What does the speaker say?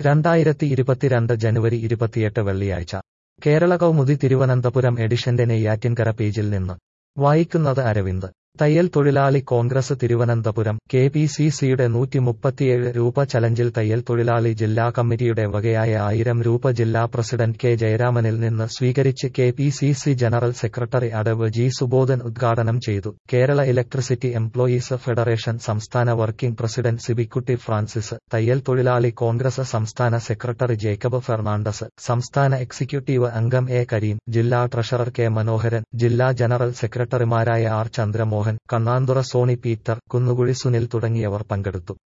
രണ്ടായിരത്തി ഇരുപത്തിരണ്ട് ജനുവരി ഇരുപത്തിയെട്ട് വെള്ളിയാഴ്ച കേരള കൗമുദി തിരുവനന്തപുരം എഡിഷന്റെ നെയ്യാറ്റിൻകര പേജിൽ നിന്ന് വായിക്കുന്നത് അരവിന്ദ് തയ്യൽ തൊഴിലാളി Congress Thiruvananthapuram K P C സിയുടെ നൂറ്റി മുപ്പത്തിയേഴ് രൂപ ചലഞ്ചിൽ തയ്യൽ തൊഴിലാളി ജില്ലാ കമ്മിറ്റിയുടെ വകയായ ആയിരം രൂപ ജില്ലാ പ്രസിഡന്റ് കെ ജയരാമനിൽ നിന്ന് സ്വീകരിച്ച് K P C C general secretary അടവ് ജി സുബോധൻ ഉദ്ഘാടനം ചെയ്തു കേരള ഇലക്ട്രിസിറ്റി എംപ്ലോയീസ് ഫെഡറേഷൻ സംസ്ഥാന വർക്കിംഗ് പ്രസിഡന്റ് സിബിക്കുട്ടി ഫ്രാൻസിസ് തയ്യൽ തൊഴിലാളി കോൺഗ്രസ് സംസ്ഥാന സെക്രട്ടറി ജേക്കബ് ഫെർണാണ്ടസ് സംസ്ഥാന എക്സിക്യൂട്ടീവ് അംഗം എ കരീം ജില്ലാ ട്രഷറർ കെ മനോഹരൻ ജില്ലാ ജനറൽ സെക്രട്ടറിമാരായ ആർ ചന്ദ്രമോഹൻ കണ്ണാന്തുറ സോണി പീറ്റർ കുന്നുകുഴി സുനിൽ തുടങ്ങിയവർ പങ്കെടുത്തു